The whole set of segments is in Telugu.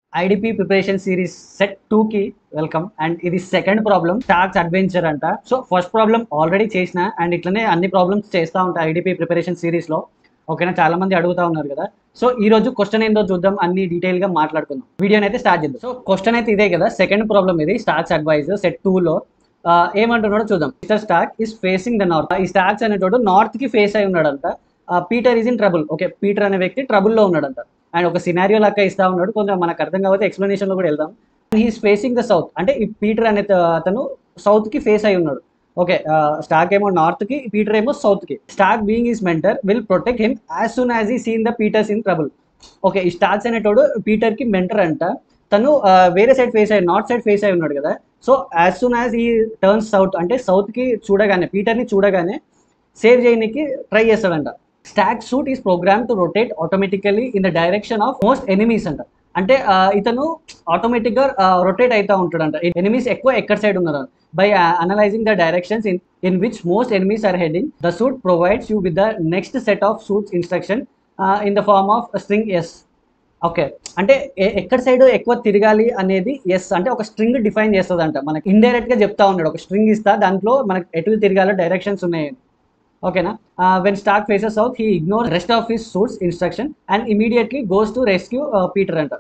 IDP preparation series set two కి వెల్కమ్ అండ్ ఇది సెకండ్ ప్రాబ్లం స్టాక్స్ అడ్వెంచర్ అంట సో ఫస్ట్ ప్రాబ్లం ఆల్రెడీ చేసిన అండ్ ఇట్లనే అన్ని ప్రాబ్లమ్స్ చేస్తూ ఉంటాయి ఐడిపి ప్రిపరేషన్ సిరీస్ లో ఓకేనా చాలా మంది అడుగుతా ఉన్నారు కదా సో ఈ రోజు క్వశ్చన్ ఏందో చూద్దాం అన్ని డీటెయిల్ గా మాట్లాడుకుందాం వీడియోని అయితే స్టార్ట్ చేద్దాం సో క్వశ్చన్ అయితే ఇదే కదా సెకండ్ ప్రాబ్లం ఇది స్టాక్స్ అడ్వైజ్ సెట్ టూ లో ఆ, ఏమంటున్నాడో చూద్దాం mister stack is facing the north ఈ స్టాక్స్ అనేటోడు నార్త్ కి ఫేస్ అయి ఉన్నాడంట Peter is in trouble okay Peter అనే వ్యక్తి trouble లో ఉన్నాడంట అండ్ ఒక సినారియో లాగా ఇస్తా ఉన్నాడు కొంచెం మనకు అర్థం కాకపోతే ఎక్స్ప్లెనేషన్ లో కూడా వెళ్దాం హీస్ ఫేసింగ్ ద సౌత్ అంటే ఈ పీటర్ అనే త- అతను సౌత్ కి ఫేస్ అయి ఉన్నాడు ఓకే స్టాక్ ఏమో నార్త్ కి పీటర్ ఏమో సౌత్ కి stack being his mentor will protect him as soon as he sees the Peter's in trouble okay ఈ స్టాక్స్ అనేటోడు పీటర్ కి మెంటర్ అంట తను ఆ, వేరే సైడ్ ఫేస్ అయ్యి నార్త్ సైడ్ ఫేస్ అయి ఉన్నాడు కదా so as soon as he turns south అంటే సౌత్ కి చూడగానే పీటర్ ని చూడగానే సేవ్ చేయడానికి ట్రై చేస్తాడంట stack suit is programme to rotate automatically in the direction of most enemies అంట అంటే ఆ, ఇతను ఆటోమేటిక్ గా రొటేట్ అవుతా ఉంటాడంట ఎనిమీస్ ఎక్కువ ఎక్కడ సైడ్ ఉన్నారు by analysing the directions in in which most enemies are heading the suit provides you with the next set of suits instruction in the form of string S okay అంటే ఎ- ఎక్కడ సైడ్ ఎక్కువ తిరగాలి అనేది ఎస్ అంటే ఒక స్ట్రింగ్ డిఫైన్ చేస్తుందంట మనకి ఇండైరెక్ట్ గా చెప్తా ఉన్నాడు ఒక స్ట్రింగ్ ఇస్తా దాంట్లో మనకి ఎటు తిరగాలో డైరెక్షన్స్ ఉన్నాయి ఓకేనా when stack faces out he ignore rest of his suits instruction and immediately goes to rescue Peter అంట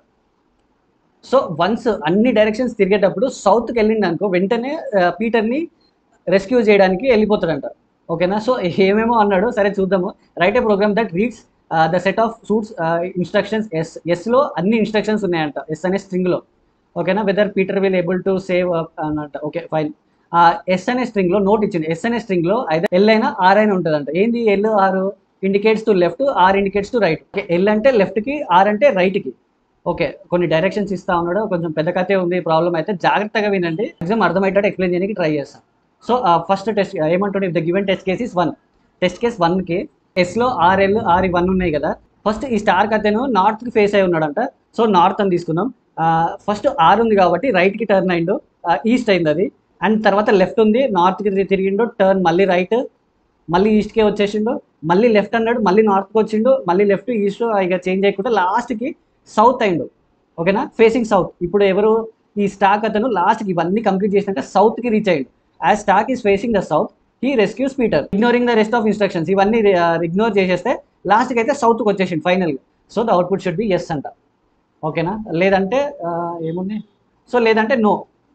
సో వన్స్ అన్ని డైరెక్షన్స్ తిరిగేటప్పుడు సౌత్కి వెళ్ళింది అనుకో వెంటనే పీటర్ని రెస్క్యూ చేయడానికి వెళ్ళిపోతాడంట ఓకేనా సో ఏమేమో అన్నాడు సరే చూద్దాము write a program that reads the set of suits instructions S ఎస్లో అన్ని ఇన్స్ట్రక్షన్స్ ఉన్నాయంట ఎస్ అనే స్ట్రింగ్లో ఓకేనా whether Peter will able to save అన్నట్ట ఓకే ఫైన్ ఎస్ అనే స్ట్రింగ్ లో నోట్ ఇచ్చింది ఎస్ అనే స్ట్రింగ్ లో అయితే ఎల్ అయినా ఆర్ అయినా ఉంటుందంట ఏంది L R indicates to left R indicates to right okay L అంటే లెఫ్ట్ కి ఆర్ అంటే రైట్ కి ఓకే కొన్ని డైరెక్షన్స్ ఇస్తా ఉన్నాడు కొంచెం పెద్ద కథే ఉంది ప్రాబ్లం అయితే జాగ్రత్తగా వినండి ఎగ్జామ్ అర్థమయ్యేటట్టు ఎక్స్ప్లెయిన్ చేయడానికి ట్రై చేస్తాను సో ఫస్ట్ టెస్ట్ ఏమంటుండే the given test case is one test case వన్కి ఎస్లో ఆర్ఎల్ ఆర్ వన్ ఉన్నాయి కదా ఫస్ట్ ఈ స్టార్ అతను నార్త్కి ఫేస్ అయి ఉన్నాడంట సో నార్త్ అని తీసుకుందాం ఫస్ట్ ఆర్ ఉంది కాబట్టి రైట్కి టర్న్ అయిండు ఈస్ట్ అయింది అది అండ్ తర్వాత లెఫ్ట్ ఉంది నార్త్కి తిరిగిండు టర్న్ మళ్ళీ రైట్ మళ్ళీ ఈస్ట్కే వచ్చేసిండు మళ్ళీ లెఫ్ట్ అన్నాడు మళ్ళీ నార్త్కి వచ్చిండు మళ్ళీ లెఫ్ట్ ఈస్ట్ ఇక చేంజ్ చేయకుండా లాస్ట్కి సౌత్ అయిండు ఓకేనా ఫేసింగ్ సౌత్ ఇప్పుడు ఎవరు ఈ స్టాక్ అతను లాస్ట్కి ఇవన్నీ కంప్లీట్ చేసినాక సౌత్కి రీచ్ అయ్యిండు as stack is facing the south he rescues Peter ignoring the rest of instructions ఇవన్నీ ఇగ్నోర్ చేసేస్తే లాస్ట్కి అయితే సౌత్కి వచ్చేసిండు ఫైనల్గా so the output should be S అంట ఓకేనా లేదంటే ఆ, ఏముంది సో లేదంటే నో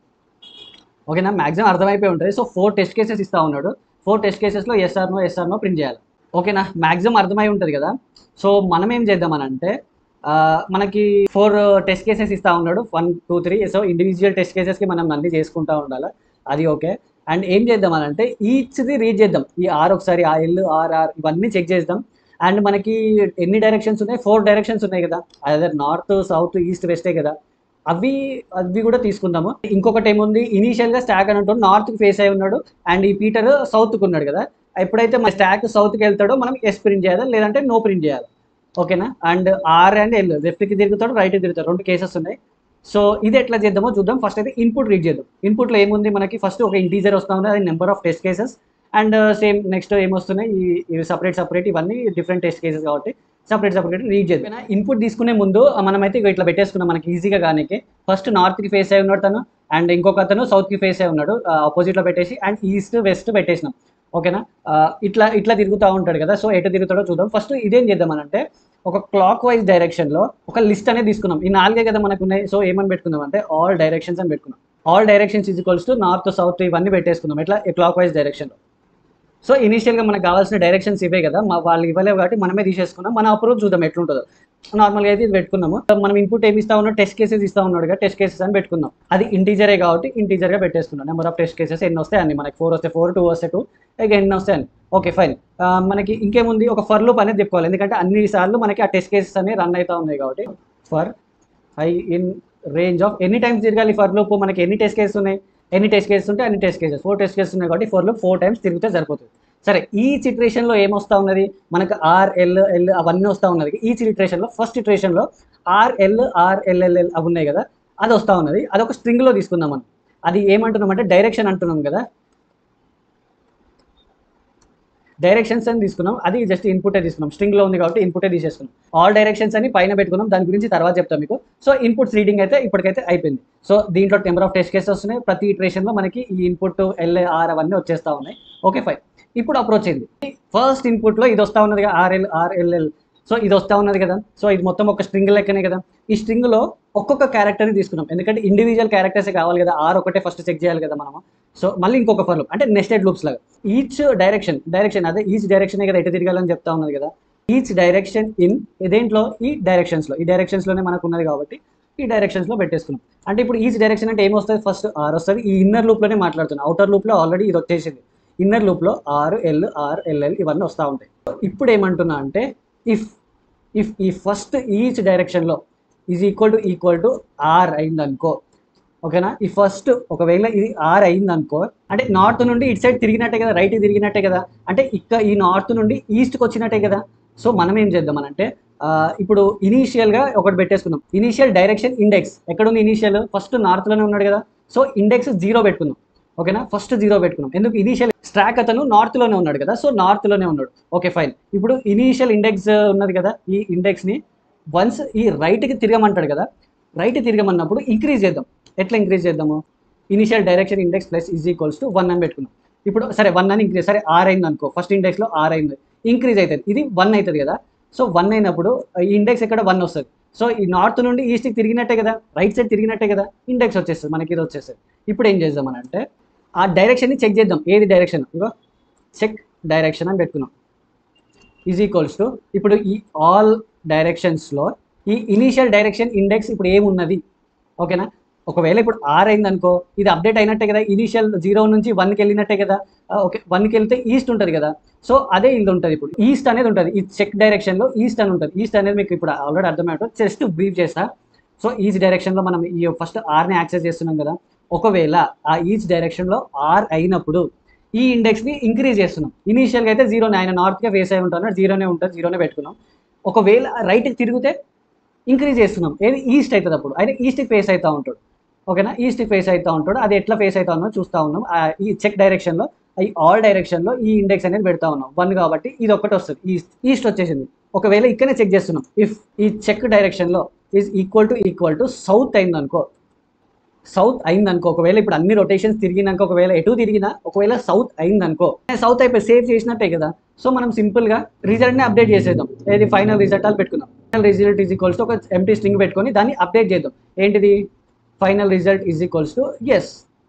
ఓకేనా మ్యాక్సిమం అర్థమైపోయి ఉంటుంది సో ఫోర్ టెస్ట్ కేసెస్ ఇస్తా ఉన్నాడు ఫోర్ టెస్ట్ కేసెస్లో S R no S R no print చేయాలి ఓకేనా మ్యాక్సిమం అర్థమై ఉంటుంది కదా సో మనం ఏం చేద్దామని అంటే ఆ, మనకి ఫోర్ టెస్ట్ కేసెస్ ఇస్తా ఉన్నాడు one two three so individual test కేసెస్కి మనం అన్ని చేసుకుంటా ఉండాలి అది ఓకే అండ్ ఏం చేద్దామని అంటే ఈచ్ది రీడ్ చేద్దాం ఈ ఆర్ ఒకసారి ఆ ఎల్ ఆర్ ఆర్ ఇవన్నీ చెక్ చేద్దాం అండ్ మనకి ఎన్ని డైరెక్షన్స్ ఉన్నాయి ఫోర్ డైరెక్షన్స్ ఉన్నాయి కదా అదే నార్త్ సౌత్ ఈస్ట్ వెస్టే కదా అవి అవి కూడా తీసుకుందాము ఇంకొకటి ఏముంది ఇనీషియల్ గా స్టాక్ అన్నట్టు నార్త్ కి ఫేస్ అయి ఉన్నాడు అండ్ ఈ పీటర్ సౌత్ కు ఉన్నాడు కదా ఎప్పుడైతే మన స్టాక్ సౌత్ కి వెళ్తాడో మనం ఎస్ ప్రింట్ చేయాలి లేదంటే నో ప్రింట్ చేయాలి ఓకేనా and R and L left కి తిరుగుతాడు రైట్ కి తిరుగుతాడు రెండు కేసెస్ ఉన్నాయి సో ఇది ఎట్లా చేద్దామో చూద్దాం ఫస్ట్ అయితే ఇన్పుట్ రీడ్ చేద్దాం ఇన్పుట్ లో ఏముంది మనకి ఫస్ట్ ఒక ఇంటీజర్ వస్తా ఉంది అది number of test cases and same next ఏమొస్తున్నాయి ఈ ఇవి సపరేట్ సపరేట్ ఇవన్నీ డిఫరెంట్ టెస్ట్ కేసెస్ కాబట్టి సపరేట్ సపరేట్ రీడ్ చేద్దాం ఇన్పుట్ తీసుకునే ముందు మనమైతే ఇగో ఇట్లా పెట్టేసుకున్నాం మనకి ఈజీగా కానీ ఫస్ట్ నార్త్ కి ఫేస్ అయి ఉన్నాడు తను అండ్ ఇంకొక అతను సౌత్ కి ఫేస్ అయి ఉన్నాడు ఆపోజిట్ లో పెట్టేసి అండ్ ఈస్ట్ వెస్ట్ పెట్టేసినాం ఓకేనా ఆ, ఇట్లా ఇట్లా తిరుగుతూ ఉంటాడు కదా సో ఎటు తిరుగుతాడో చూద్దాం ఫస్ట్ ఇదేం చేద్దాం అంటే ఒక క్లాక్ వైజ్ డైరెక్షన్ లో ఒక లిస్ట్ అనేది తీసుకున్నాం ఈ నాలుగే కదా మనకు ఉన్నాయి సో ఏమని పెట్టుకుందాం అంటే ఆల్ డైరెక్షన్స్ అని పెట్టుకున్నాం all directions is equals to north south ఇవన్నీ పెట్టేసుకున్నాం ఇట్లా క్లాక్ వైజ్ డైరెక్షన్ లో సో ఇనీషియల్గా మనకు కావాల్సిన డైరెక్షన్స్ ఇవే కదా మా వాళ్ళు ఇవ్వలేవు కాబట్టి మనమే తీసేసుకున్నాం మన అప్రోచ్ చూద్దాం ఎట్లుంటుందో నార్మల్గా అయితే ఇది పెట్టుకున్నాము మనం ఇన్పుట్ ఏమి ఇస్తా ఉన్నాడు టెస్ట్ కేసెస్ ఇస్తా ఉన్నాడు కదా టెస్ట్ కేసెస్ అని పెట్టుకుందాం అది ఇంటీజరే కాబట్టి ఇంటీజర్గా పెట్టేసుకున్నాం నెంబర్ ఆఫ్ టెస్ట్ కేసెస్ ఎన్ని వస్తాయి అన్ని మనకి ఫోర్ వస్తే ఫోర్ టూ వస్తే టూ ఇక ఎన్ని వస్తాయి అని ఓకే ఫైన్ మనకి ఇంకేముంది ఒక ఫర్ లూప్ అనేది చెప్పుకోవాలి ఎందుకంటే అన్ని సార్లు మనకి ఆ టెస్ట్ కేసెస్ అనేవి రన్ అవుతా ఉన్నాయి కాబట్టి for I in range of ఎన్ని టైమ్స్ తిరగాలి ఫర్ లూప్ మనకి ఎన్ని టెస్ట్ కేసెస్ ఉన్నాయి ఎన్ని టెస్ట్ కేసెస్ ఉంటే అన్ని test cases four test cases ఉన్నాయి కాబట్టి ఫోర్ లూప్ ఫోర్ టైమ్స్ తిరిగితే సరిపోతుంది సరే ఈ సిట్యుయేషన్లో ఏమొస్తా ఉన్నది మనకు ఆర్ ఎల్ ఎల్ అవన్నీ వస్తూ ఉన్నది ఈ సిట్యుయేషన్లో ఫస్ట్ సిట్యుయేషన్లో ఆర్ ఎల్ ఆర్ ఎల్ఎల్ఎల్ అవి ఉన్నాయి కదా అది వస్తూ ఉన్నది అది ఒక స్ట్రింగ్లో తీసుకుందాం మనం అది ఏమంటున్నాం అంటే డైరెక్షన్ అంటున్నాం కదా డైరెక్షన్స్ అని తీసుకున్నాం అది జస్ట్ ఇన్పుటే తీసుకున్నాం స్ట్రింగ్లో ఉంది కాబట్టి ఇన్పుటే తీసేసుకున్నాం ఆల్ డైరెక్షన్స్ అని పైన పెట్టుకున్నాం దాని గురించి తర్వాత చెప్తాం మీకు సో ఇన్పుట్స్ రీడింగ్ అయితే ఇప్పటికైతే అయిపోయింది సో దీంట్లో నెంబర్ ఆఫ్ టెస్ట్ కేసెస్ వస్తున్నాయి ప్రతి ఇటరేషన్లో మనకి ఈ ఇన్పుట్ ఎల్ఏఆర్ అవన్నీ వచ్చేస్తా ఉన్నాయి ఓకే ఫైన్ ఇప్పుడు అప్రోచ్ అయింది ఫస్ట్ ఇన్పుట్లో ఇది వస్తా ఉన్నది ఆర్ఎల్ ఆర్ఎల్ఎల్ సో ఇది వస్తా ఉన్నది కదా సో ఇది మొత్తం ఒక స్ట్రింగ్ లెక్కనే కదా ఈ స్ట్రింగ్లో ఒక్కొక్క క్యారెక్టర్ని తీసుకున్నాం ఎందుకంటే ఇండివిజువల్ క్యారెక్టర్సే కావాలి కదా ఆర్ ఒకటే ఫస్ట్ చెక్ చేయాలి కదా మనం సో మళ్ళీ ఇంకొక ఫర్ లూప్ అంటే నెస్టెడ్ లూప్స్ లాగా ఈచ్ డైరెక్షన్ డైరెక్షన్ అదే ఈచ్ డైరెక్షనే కదా ఎటు తిరగాలని చెప్తా ఉన్నది కదా ఈచ్ డైరెక్షన్ ఇన్ దేంట్లో ఈ డైరెక్షన్స్లో ఈ డైరెక్షన్స్లోనే మనకు ఉన్నది కాబట్టి ఈ డైరెక్షన్స్లో పెట్టేసుకున్నాం అంటే ఇప్పుడు ఈచ్ డైరెక్షన్ అంటే ఏమొస్తుంది ఫస్ట్ ఆర్ వస్తుంది ఈ ఇన్నర్ లూప్లోనే మాట్లాడుతున్నాం అవుటర్ లూప్లో ఆల్రెడీ ఇది వచ్చేసింది ఇన్నర్ లూప్లో ఆర్ ఎల్ ఆర్ ఎల్ఎల్ ఇవన్నీ వస్తూ ఉంటాయి ఇప్పుడు ఏమంటున్నా అంటే ఇఫ్ ఇఫ్ ఈ ఫస్ట్ ఈచ్ డైరెక్షన్లో is equal to equal to R అయిందనుకో ఓకేనా ఈ ఫస్ట్ ఒకవేళ ఇది ఆర్ అయిందనుకో అంటే నార్త్ నుండి ఇటు సైడ్ తిరిగినట్టే కదా రైట్ తిరిగినట్టే కదా అంటే ఇక్కడ ఈ నార్త్ నుండి ఈస్ట్కి వచ్చినట్టే కదా సో మనం ఏం చేద్దాం అని అంటే ఆ, ఇప్పుడు ఇనీషియల్గా ఒకటి పెట్టేసుకుందాం ఇనీషియల్ డైరెక్షన్ ఇండెక్స్ ఎక్కడ ఉంది ఇనీషియల్ ఫస్ట్ నార్త్లోనే ఉన్నాడు కదా సో ఇండెక్స్ జీరో పెట్టుకుందాం ఓకేనా ఫస్ట్ జీరో పెట్టుకున్నాం ఎందుకు ఇనీషియల్ స్ట్రాక్ అతను నార్త్లోనే ఉన్నాడు కదా సో నార్త్లోనే ఉన్నాడు ఓకే ఫైన్ ఇప్పుడు ఇనీషియల్ ఇండెక్స్ ఉన్నది కదా ఈ ఇండెక్స్ని వన్స్ ఈ రైట్కి తిరగమంటాడు కదా రైట్ తిరగమన్నప్పుడు ఇంక్రీజ్ చేద్దాం ఎట్లా ఇంక్రీజ్ చేద్దాము initial direction index plus is equals to one అని పెట్టుకున్నాం ఇప్పుడు సరే వన్ అని ఇంక్రీజ్ సరే ఆర్ అయింది అనుకో ఫస్ట్ ఇండెక్స్లో ఆర్ అయింది ఇంక్రీజ్ అవుతుంది ఇది వన్ అవుతుంది కదా సో వన్ అయినప్పుడు ఈ ఇండెక్స్ ఎక్కడ వన్ వస్తుంది సో ఈ నార్త్ నుండి ఈస్ట్కి తిరిగినట్టే కదా రైట్ సైడ్ తిరిగినట్టే కదా ఇండెక్స్ వచ్చేస్తుంది మనకి ఇది వచ్చేస్తుంది ఇప్పుడు ఏం చేద్దాం అని అంటే ఆ డైరెక్షన్ని చెక్ చేద్దాం ఏది డైరెక్షన్ ఇంకో చెక్ డైరెక్షన్ అని పెట్టుకున్నాం ఈజ్ ఈక్వల్స్ టు ఇప్పుడు ఈ ఆల్ డైరెక్షన్స్లో ఈ ఇనీషియల్ డైరెక్షన్ ఇండెక్స్ ఇప్పుడు ఏమున్నది ఓకేనా ఒకవేళ ఇప్పుడు ఆర్ అయింది అనుకో ఇది అప్డేట్ అయినట్టే కదా ఇనీషియల్ జీరో నుంచి వన్కి వెళ్ళినట్టే కదా ఆ, ఓకే వన్కి వెళ్తే ఈస్ట్ ఉంటుంది కదా సో అదే ఇది ఉంటుంది ఇప్పుడు ఈస్ట్ అనేది ఉంటుంది ఈ చెక్ డైరెక్షన్లో ఈస్ట్ అని ఉంటుంది ఈస్ట్ అనేది మీకు ఇప్పుడు ఆల్రెడీ అర్థమయ్యట్టు జస్ట్ బ్రీఫ్ చేస్తా సో ఈచ్ డైరెక్షన్లో మనం ఈ ఫస్ట్ ఆర్ని యాక్సెస్ చేస్తున్నాం కదా ఒకవేళ ఆ ఈచ్ డైరెక్షన్లో ఆర్ అయినప్పుడు ఈ ఇండెక్స్ని ఇంక్రీజ్ చేస్తున్నాం ఇనీషియల్గా అయితే జీరోనే ఆయన నార్త్గా ఫేస్ అయి ఉంటాడు జీరోనే ఉంటుంది జీరోనే పెట్టుకున్నాం ఒకవేళ రైట్కి తిరిగితే ఇంక్రీజ్ చేస్తున్నాం ఏది ఈస్ట్ అవుతుంది అప్పుడు ఆయన ఈస్ట్కి ఫేస్ అవుతూ ఉంటాడు ఓకేనా ఈస్ట్కి ఫేస్ అవుతూ ఉంటాడు అది ఎట్లా ఫేస్ అవుతా ఉన్నో చూస్తూ ఉన్నాం ఆ ఈ చెక్ డైరెక్షన్లో ఈ ఆల్ డైరెక్షన్లో ఈ ఇండెక్స్ అనేది పెడతా ఉన్నాం వన్ కాబట్టి ఇది ఒకటి వస్తుంది ఈస్ట్ ఈస్ట్ వచ్చేసింది ఒకవేళ ఇక్కడనే చెక్ చేస్తున్నాం ఇఫ్ ఈ చెక్ డైరెక్షన్లో is equal to equal to south అయింది అనుకో సౌత్ అయింది అనుకో ఒకవేళ ఇప్పుడు అన్ని రొటేషన్స్ తిరిగినాక ఒకవేళ ఎటు తిరిగినా ఒకవేళ సౌత్ అయింది అనుకో సౌత్ అయిపోయి సేవ్ చేసినట్టే కదా సో మనం సింపుల్ గా రిజల్ట్ ని అప్డేట్ చేసేద్దాం ఏది ఫైనల్ రిజల్ట్ అని పెట్టుకుందాం final result is equals to ఒక ఎంటీ స్ట్రింగ్ పెట్టుకొని దాన్ని అప్డేట్ చేద్దాం ఏంటిది final result is equals to S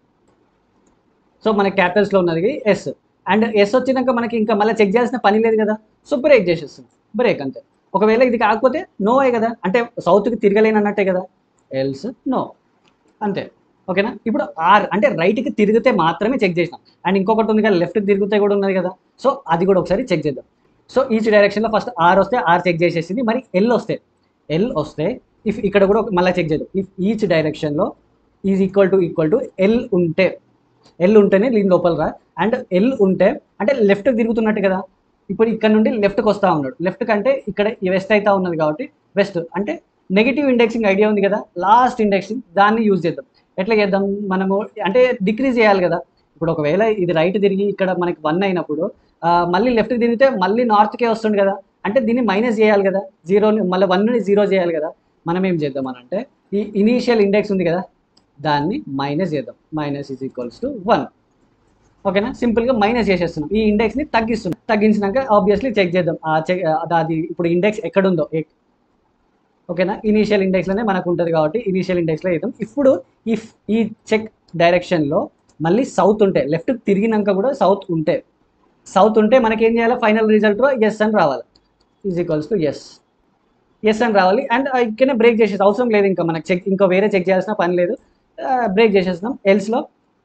so మన capitals లో ఉన్నది ఎస్ అండ్ ఎస్ వచ్చినాక మనకి ఇంకా మళ్ళీ చెక్ చేయాల్సిన పని లేదు కదా సో బ్రేక్ చేసేస్తుంది బ్రేక్ అంతే ఒకవేళ ఇది కాకపోతే నో అయ్యి కదా అంటే సౌత్కి తిరగలేను అన్నట్టే కదా ఎల్స్ నో అంతే ఓకేనా ఇప్పుడు ఆర్ అంటే రైట్కి తిరిగితే మాత్రమే చెక్ చేసినాం అండ్ ఇంకొకటి ఉంది కదా లెఫ్ట్కి తిరిగితే కూడా ఉన్నది కదా సో అది కూడా ఒకసారి చెక్ చేద్దాం సో ఈచ్ డైరెక్షన్లో ఫస్ట్ ఆర్ వస్తే ఆర్ చెక్ చేసేసింది మరి ఎల్ వస్తే ఎల్ వస్తే ఇఫ్ ఇక్కడ కూడా మళ్ళీ చెక్ చేద్దాం ఇఫ్ ఈచ్ డైరెక్షన్లో is equal to equal to L ఉంటే ఎల్ ఉంటేనే దీని లోపల రా అండ్ ఎల్ ఉంటే అంటే లెఫ్ట్కి తిరుగుతున్నట్టు కదా ఇప్పుడు ఇక్కడ నుండి లెఫ్ట్కి వస్తూ ఉన్నాడు లెఫ్ట్ కంటే ఇక్కడ వెస్ట్ అవుతా ఉన్నది కాబట్టి వెస్ట్ అంటే నెగిటివ్ ఇండెక్సింగ్ ఐడియా ఉంది కదా లాస్ట్ ఇండెక్సింగ్ దాన్ని యూజ్ చేద్దాం ఎట్లా చేద్దాం మనము అంటే డిక్రీజ్ చేయాలి కదా ఇప్పుడు ఒకవేళ ఇది రైట్ తిరిగి ఇక్కడ మనకి వన్ అయినప్పుడు ఆ, మళ్ళీ లెఫ్ట్కి తిరిగితే మళ్ళీ నార్త్కే వస్తుంది కదా అంటే దీన్ని మైనస్ చేయాలి కదా జీరో మళ్ళీ వన్ని జీరో చేయాలి కదా మనం ఏం చేద్దాం అని అంటే ఈ ఇనీషియల్ ఇండెక్స్ ఉంది కదా దాన్ని మైనస్ చేద్దాం minus is equals to one ఓకేనా సింపుల్గా మైనస్ చేసేస్తున్నాం ఈ ఇండెక్స్ని తగ్గిస్తున్నాం తగ్గించినాక ఆబ్వియస్లీ చెక్ చేద్దాం ఆ చెక్ అది ఇప్పుడు ఇండెక్స్ ఎక్కడుందో ఎక్- ఓకేనా ఇనీషియల్ ఇండెక్స్లోనే మనకు ఉంటుంది కాబట్టి ఇనీషియల్ ఇండెక్స్లో వేద్దాం ఇప్పుడు ఇఫ్ ఈ చెక్ డైరెక్షన్లో మళ్ళీ సౌత్ ఉంటే లెఫ్ట్ తిరిగినాక కూడా సౌత్ ఉంటే సౌత్ ఉంటే మనకి ఏం చేయాలి ఫైనల్ రిజల్ట్లో ఎస్ అని రావాలి is equals to S S అని రావాలి అండ్ ఇక్కడనే బ్రేక్ చేసేసి అవసరం లేదు ఇంకా మనకి చెక్ ఇంకా వేరే చెక్ చేయాల్సిన పని లేదు బ్రేక్ చేసేస్తున్నాం ఎల్స్లో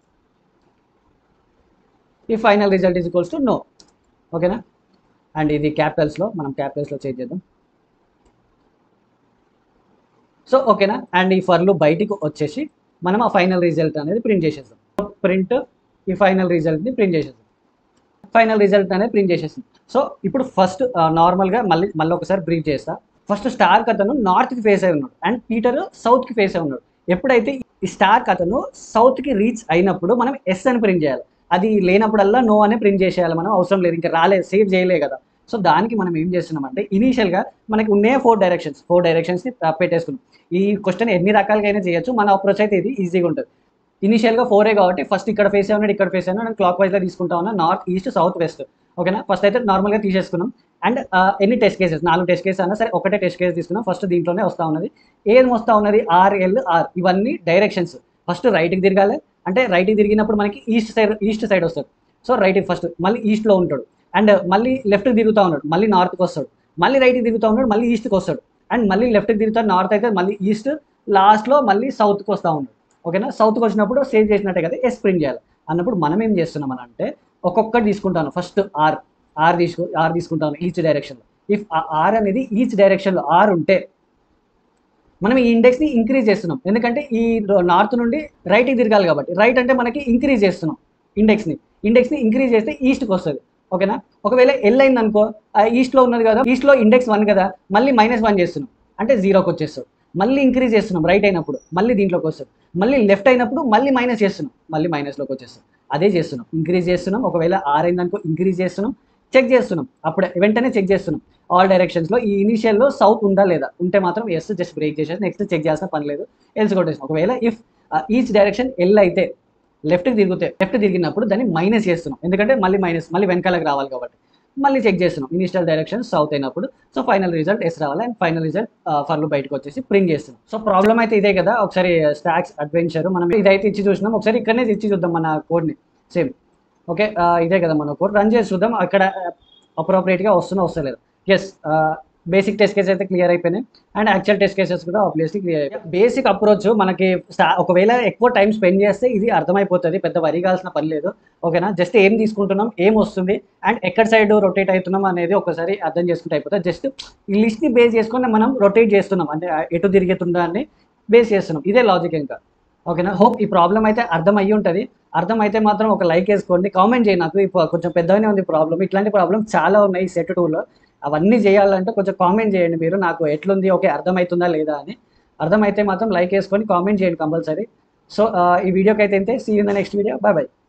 ఈ final result is equals to no ఓకేనా అండ్ ఇది క్యాపిటల్స్లో మనం క్యాపిటల్స్లో చెక్ చేద్దాం సో ఓకేనా అండ్ ఈ ఫర్లు బయటికి వచ్చేసి మనం ఆ ఫైనల్ రిజల్ట్ అనేది ప్రింట్ చేసేస్తాం ప్రింట్ ఈ ఫైనల్ రిజల్ట్ని ప్రింట్ చేసేస్తాం ఫైనల్ రిజల్ట్ అనేది ప్రింట్ చేసేస్తాం సో ఇప్పుడు ఫస్ట్ నార్మల్గా మళ్ళీ మళ్ళీ ఒకసారి బ్రీఫ్ చేస్తా ఫస్ట్ స్టార్ అతను నార్త్కి ఫేస్ అయి ఉన్నాడు అండ్ పీటర్ సౌత్కి ఫేస్ అయి ఉన్నాడు ఎప్పుడైతే ఈ స్టార్ అతను సౌత్కి రీచ్ అయినప్పుడు మనం ఎస్ అని ప్రింట్ చేయాలి అది లేనప్పుడల్లా నో అనే ప్రింట్ చేసేయాలి మనం అవసరం లేదు ఇంకా రాలేదు సేవ్ చేయలే కదా సో దానికి మనం ఏం చేస్తున్నామంటే ఇనీషియల్గా మనకి ఉన్నే ఫోర్ డైరెక్షన్స్ ఫోర్ డైరెక్షన్స్ని పెట్టేసుకున్నాం ఈ క్వశ్చన్ ఎన్ని రకాలుగా అయినా చేయొచ్చు మన అప్రోచ్ అయితే ఇది ఈజీగా ఉంటుంది ఇనిషియల్గా ఫోరే కాబట్టి ఫస్ట్ ఇక్కడ ఫేస్ ఉన్నాడు ఇక్కడ ఫేస్ అయినా నేను క్లాక్ వైజ్లో తీసుకుంటా ఉన్నా నార్త్ ఈస్ట్ సౌత్ వెస్ట్ ఓకేనా ఫస్ట్ అయితే నార్మల్గా తీసేసుకున్నాం అండ్ ఎన్ని టెస్ట్ కేసెస్ నాలుగు టెస్ట్ కేసెస్ అయినా సరే ఒకటే టెస్ట్ కేసు తీసుకున్నాం ఫస్ట్ దీంట్లోనే వస్తూ ఉన్నది ఏం వస్తూ ఉన్నది ఆర్ ఎల్ ఆర్ ఇవన్నీ డైరెక్షన్స్ ఫస్ట్ రైట్కి తిరగాలి అంటే రైట్కి తిరిగినప్పుడు మనకి ఈస్ట్ సైడ్ ఈస్ట్ సైడ్ వస్తాడు సో రైట్కి ఫస్ట్ మళ్ళీ ఈస్ట్లో ఉంటాడు అండ్ మళ్ళీ లెఫ్ట్కి తిరుగుతూ ఉన్నాడు మళ్ళీ నార్త్కి వస్తాడు మళ్ళీ రైట్కి తిరుగుతూ ఉన్నాడు మళ్ళీ ఈస్ట్కి వస్తాడు అండ్ మళ్ళీ లెఫ్ట్కి తిరుగుతాడు నార్త్ అయితే మళ్ళీ ఈస్ట్ లాస్ట్లో మళ్ళీ సౌత్కి వస్తూ ఉన్నాడు ఓకేనా సౌత్కి వచ్చినప్పుడు సేవ్ చేసినట్టే కదా ఎస్ ప్రింట్ చేయాలి అన్నప్పుడు మనం ఏం చేస్తున్నాం అని అంటే ఒక్కొక్కటి తీసుకుంటాను ఫస్ట్ ఆర్ ఆర్ తీసుకు ఆర్ తీసుకుంటాను ఈచ్ డైరెక్షన్లో ఇఫ్ ఆ ఆర్ అనేది ఈచ్ డైరెక్షన్లో ఆర్ ఉంటే మనం ఈ ఇండెక్స్ని ఇంక్రీజ్ చేస్తున్నాం ఎందుకంటే ఈ నార్త్ నుండి రైట్కి తిరగాలి కాబట్టి రైట్ అంటే మనకి ఇంక్రీజ్ చేస్తున్నాం ఇండెక్స్ని ఇండెక్స్ని ఇంక్రీజ్ చేస్తే ఈస్ట్కి వస్తుంది ఓకేనా ఒకవేళ ఎల్ అయింది అనుకో ఈస్ట్లో ఉన్నది కదా ఈస్ట్లో ఇండెక్స్ వన్ కదా మళ్ళీ మైనస్ వన్ చేస్తున్నాం అంటే జీరోకి వచ్చేస్తాడు మళ్ళీ ఇంక్రీజ్ చేస్తున్నాం రైట్ అయినప్పుడు మళ్ళీ దీంట్లోకి వస్తాడు మళ్ళీ లెఫ్ట్ అయినప్పుడు మళ్ళీ మైనస్ చేస్తున్నాం మళ్ళీ మైనస్లోకి వచ్చేస్తాం అదే చేస్తున్నాం ఇంక్రీజ్ చేస్తున్నాం ఒకవేళ ఆర్ అయిందనుకో ఇంక్రీజ్ చేస్తున్నాం చెక్ చేస్తున్నాం అప్పుడే వెంటనే చెక్ చేస్తున్నాం ఆల్ డైరెక్షన్స్లో ఈ ఇనిషియల్లో సౌత్ ఉందా లేదా ఉంటే మాత్రం ఎస్ జస్ట్ బ్రేక్ చేసేసి నెక్స్ట్ చెక్ చేయాల్సిన పని లేదు ఎల్స్ కొట్టేసాం ఒకవేళ ఇఫ్ ఈచ్ డైరెక్షన్ ఎల్ అయితే లెఫ్ట్కి తిరిగితే లెఫ్ట్ తిరిగినప్పుడు దాన్ని మైనస్ చేస్తున్నాం ఎందుకంటే మళ్ళీ మైనస్ మళ్ళీ వెనకాలకు రావాలి కాబట్టి మళ్ళీ చెక్ చేస్తున్నాం ఇనిషియల్ డైరెక్షన్ సౌత్ అయినప్పుడు సో ఫైనల్ రిజల్ట్ ఎస్ రావాలి అండ్ ఫైనల్ రిజల్ట్ ఫర్లు బయటకు వచ్చేసి ప్రింట్ చేస్తున్నాం సో ప్రాబ్లం అయితే ఇదే కదా ఒకసారి స్టాక్స్ అడ్వెంచర్ మనం ఇదైతే ఇచ్చి చూసినాం ఒకసారి ఇక్కడనే ఇచ్చి చూద్దాం మన కోడ్ని సేమ్ ఓకే ఇదే కదా మన కోడ్ రన్ చేసి చూద్దాం అక్కడ అప్రోప్రియేట్గా వస్తున్నా వస్తలేదు ఎస్ బేసిక్ టెస్ట్ కేసెస్ అయితే క్లియర్ అయిపోయినాయి అండ్ యాక్చువల్ టెస్ట్ కేసెస్ కూడా ఆబ్వియస్లీ క్లియర్ అయిపోయి బేసిక్ అప్రోచ్ మనకి స్టా- ఒకవేళ ఎక్కువ టైం స్పెండ్ చేస్తే ఇది అర్థమైపోతుంది పెద్ద వరి కావాల్సిన పని లేదు ఓకేనా జస్ట్ ఏం తీసుకుంటున్నాం ఏం వస్తుంది అండ్ ఎక్కడ సైడ్ రొటేట్ అవుతున్నాం అనేది ఒకసారి అర్థం చేసుకుంటే అయిపోతుంది జస్ట్ ఈ లిస్ట్ని బేస్ చేసుకొని మనం రొటేట్ చేస్తున్నాం అంటే ఎటు తిరుగుతుందా అని బేస్ చేస్తున్నాం ఇదే లాజిక్ ఇంకా ఓకేనా హోప్ ఈ ప్రాబ్లం అయితే అర్థం అయ్యి ఉంటుంది అర్థమైతే మాత్రం ఒక లైక్ వేసుకోండి కామెంట్ చేయండి నాకు ఇప్పుడు కొంచెం పెద్దగానే ఉంది ప్రాబ్లం ఇట్లాంటి ప్రాబ్లమ్ చాలా ఉన్నాయి సెట్ టూలో అవన్నీ చేయాలంటే కొంచెం కామెంట్ చేయండి మీరు నాకు ఎట్లుంది ఓకే అర్థమవుతుందా లేదా అని అర్థమైతే మాత్రం లైక్ వేసుకొని కామెంట్ చేయండి కంపల్సరీ సో ఈ వీడియోకి అయితే see in the next video bye bye